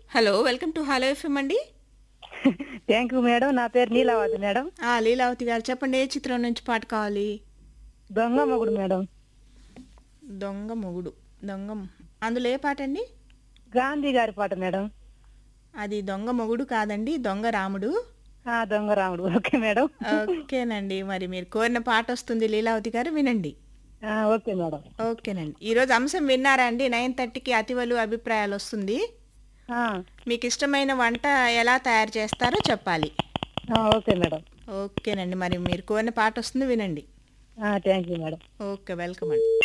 hello welcome to hello FM అండి thank you madam నా పేరు నీలావతి మేడం ఆ, లీలావతి గారు చెప్పండి ఏ చిత్రం నుంచి పాట కావాలి దొంగ మొగుడు మేడం దొంగ మొగుడు దొంగ మొ- అందులో ఏ పాట అండి గాంధీ గారి పాట మేడం అది దొంగ మొగుడు కాదండి దొంగ రాముడు ఆ దొంగ రాముడు ఓకే మేడం ఓకేనండి మరి మీరు కోరిన పాట వస్తుంది లీలావతి గారు వినండి ఆ, ఓకే మేడం ఓకేనండి ఈరోజు అంశం విన్నారా అండి నైన్ థర్టీకి అతివలు అభిప్రాయాలు వస్తుంది ఆ, మీకు ఇష్టమైన వంట ఎలా తయారు చేస్తారో చెప్పాలి ఆ, ఓకే మేడం ఓకేనండి మరి మీరు కోరిన పాట వస్తుంది వినండి thank you madam okay welcome అండి